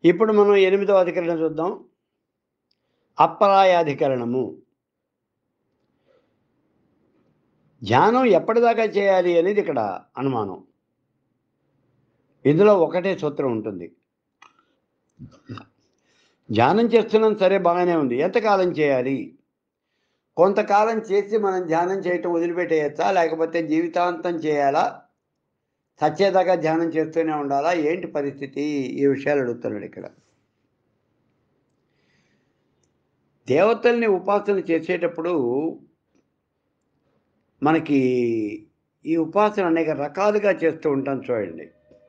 ఇప్పుడు మనం ఎనిమిదవ అధికరణం చూద్దాం అప్పరాయాధికరణము ధ్యానం ఎప్పటిదాకా చేయాలి అనేది ఇక్కడ అనుమానం ఇందులో ఒకటే సూత్రం ఉంటుంది ధ్యానం చేస్తున్నాం సరే బాగానే ఉంది ఎంతకాలం చేయాలి కొంతకాలం చేసి మనం ధ్యానం చేయటం వదిలిపెట్టేయచ్చా లేకపోతే జీవితాంతం చేయాలా సచ్చేదాకా ధ్యానం చేస్తూనే ఉండాలా ఏంటి పరిస్థితి ఈ విషయాలు అడుగుతున్నాడు ఇక్కడ దేవతల్ని ఉపాసన చేసేటప్పుడు మనకి ఈ ఉపాసన అనేక రకాలుగా చేస్తూ ఉంటాం చూడండి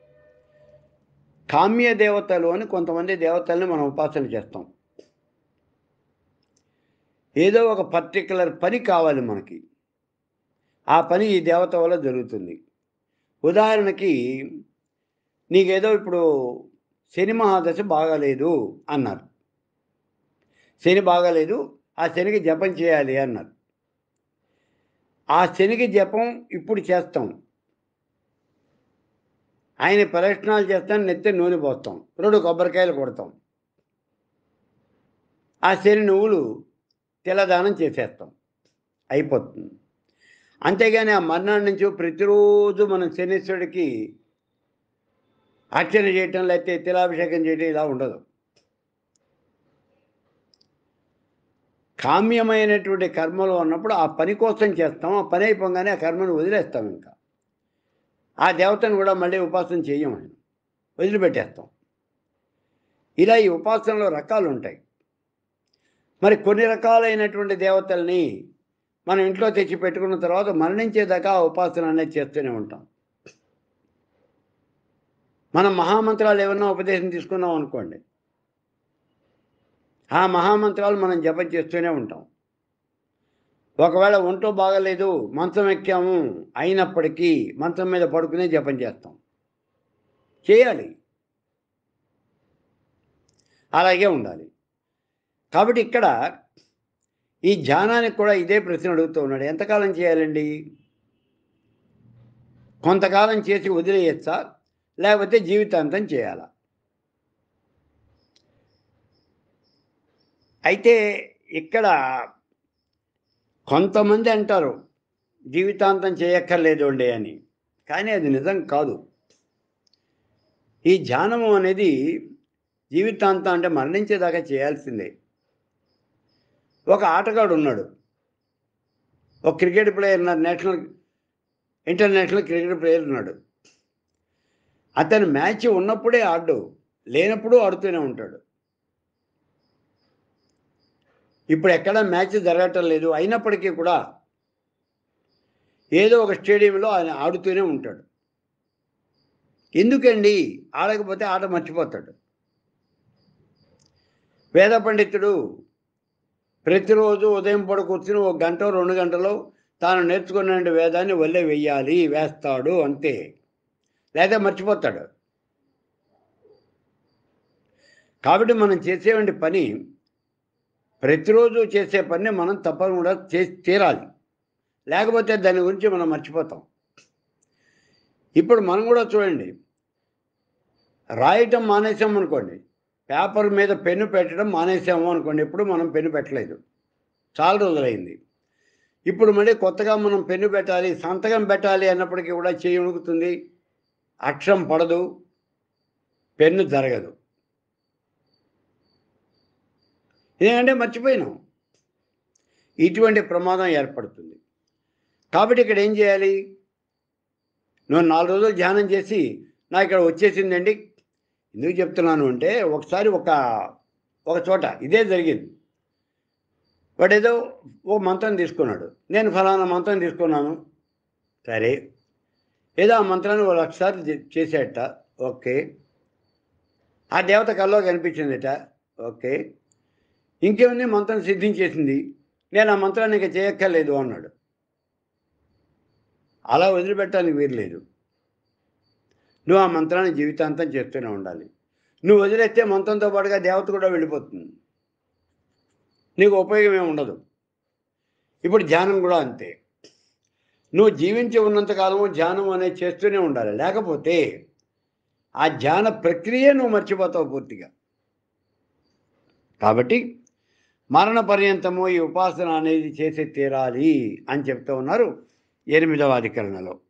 కామ్య దేవతలు అని కొంతమంది దేవతల్ని మనం ఉపాసన చేస్తాం ఏదో ఒక పర్టికులర్ పని కావాలి మనకి ఆ పని ఈ దేవత వల్ల జరుగుతుంది ఉదాహరణకి నీకేదో ఇప్పుడు శని మహాదశ బాగాలేదు అన్నారు శని బాగాలేదు ఆ శనికి జపం చేయాలి అన్నారు ఆ శనికి జపం ఇప్పుడు చేస్తాం ఆయన ప్రదక్షిణాలు చేస్తాం నెత్తి నూనె పోస్తాం రెండు కొబ్బరికాయలు కొడతాం ఆ శని నువ్వులు తిలదానం చేసేస్తాం అయిపోతుంది అంతేగాని ఆ మర్నాడు నుంచి ప్రతిరోజు మనం శనీశ్వరుడికి అర్చన చేయటం లేకపోతే తిలాభిషేకం చేయటం ఇలా ఉండదు కామ్యమైనటువంటి కర్మలు ఉన్నప్పుడు ఆ పని కోసం చేస్తాం ఆ పని అయిపోగానే ఆ కర్మను వదిలేస్తాం ఇంకా ఆ దేవతను కూడా మళ్ళీ ఉపాసన చేయం ఆయన వదిలిపెట్టేస్తాం ఇలా ఈ ఉపాసనలో రకాలు ఉంటాయి మరి కొన్ని రకాలైనటువంటి దేవతల్ని మనం ఇంట్లో తెచ్చి పెట్టుకున్న తర్వాత మరణించేదాకా ఆ ఉపాసన అనేది చేస్తూనే ఉంటాం మనం మహామంత్రాలు ఏమన్నా ఉపదేశం తీసుకున్నాం అనుకోండి ఆ మహామంత్రాలు మనం జపం చేస్తూనే ఉంటాం ఒకవేళ ఒంట్లో బాగలేదు మంచం ఎక్కాము అయినప్పటికీ మంచం మీద పడుకునే జపం చేస్తాం చేయాలి అలాగే ఉండాలి కాబట్టి ఇక్కడ ఈ ధ్యానానికి కూడా ఇదే ప్రశ్న అడుగుతూ ఉన్నాడు ఎంతకాలం చేయాలండి కొంతకాలం చేసి వదిలేయచ్చా లేకపోతే జీవితాంతం చేయాలా అయితే ఇక్కడ కొంతమంది అంటారు జీవితాంతం చేయక్కర్లేదు అండి అని కానీ అది నిజం కాదు ఈ ధ్యానము అనేది జీవితాంతం అంటే మరణించేదాకా చేయాల్సిందే ఒక ఆటగాడు ఉన్నాడు ఒక క్రికెట్ ప్లేయర్ ఉన్నారు నేషనల్ ఇంటర్నేషనల్ క్రికెట్ ప్లేయర్ ఉన్నాడు అతను మ్యాచ్ ఉన్నప్పుడే ఆడు లేనప్పుడు ఆడుతూనే ఉంటాడు ఇప్పుడు ఎక్కడ మ్యాచ్ జరగటం లేదు అయినప్పటికీ కూడా ఏదో ఒక స్టేడియంలో ఆయన ఆడుతూనే ఉంటాడు ఎందుకండి ఆడకపోతే ఆట మర్చిపోతాడు వేద పండితుడు ప్రతిరోజు ఉదయం పూట కూర్చుని ఒక గంట రెండు గంటలో తాను నేర్చుకున్న వేదాన్ని వల్లే వెయ్యాలి వేస్తాడు అంతే లేదా మర్చిపోతాడు కాబట్టి మనం చేసేవంటి పని ప్రతిరోజు చేసే పని మనం తప్పకుండా చేసి తీరాలి లేకపోతే దాని గురించి మనం మర్చిపోతాం ఇప్పుడు మనం కూడా చూడండి రాయటం మానేసాం అనుకోండి పేపర్ మీద పెన్ను పెట్టడం మానేసాము అనుకోండి ఎప్పుడు మనం పెన్ను పెట్టలేదు చాలా రోజులైంది ఇప్పుడు మళ్ళీ కొత్తగా మనం పెన్ను పెట్టాలి సంతకం పెట్టాలి అన్నప్పటికీ కూడా చేయి ఉణుకుతుంది అక్షరం పడదు పెన్ను జరగదు ఎందుకంటే మర్చిపోయినాం ఇటువంటి ప్రమాదం ఏర్పడుతుంది కాబట్టి ఇక్కడ ఏం చేయాలి నువ్వు నాలుగు రోజులు ధ్యానం చేసి నా ఇక్కడ వచ్చేసిందండి ఎందుకు చెప్తున్నాను అంటే ఒకసారి ఒక ఒక చోట ఇదే జరిగింది వాడు ఏదో ఓ మంత్రం తీసుకున్నాడు నేను ఫలానా మంత్రం తీసుకున్నాను సరే ఏదో ఆ మంత్రాన్ని ఒక లక్షసార్లు చే- చేసేట ఓకే ఆ దేవత కల్లో కనిపించిందట ఓకే ఇంకేముంది మంత్రం సిద్ధించేసింది నేను ఆ మంత్రాన్ని ఇక చేయక్కర్లేదు అన్నాడు అలా వదిలిపెట్టడానికి వీరలేదు నువ్వు ఆ మంత్రాన్ని జీవితాంతం చేస్తూనే ఉండాలి నువ్వు వదిలేస్తే మంత్రంతో పాటుగా దేవత కూడా వెళ్ళిపోతుంది నీకు ఉపయోగం ఏమి ఉండదు ఇప్పుడు ధ్యానం కూడా అంతే నువ్వు జీవించి ఉన్నంతకాలము ధ్యానం అనేది చేస్తూనే ఉండాలి లేకపోతే ఆ ధ్యాన ప్రక్రియ నువ్వు మర్చిపోతావు పూర్తిగా కాబట్టి మరణ పర్యంతము ఈ ఉపాసన అనేది చేసి తీరాలి అని చెప్తూ ఉన్నారు ఎనిమిదవ అధికరణలో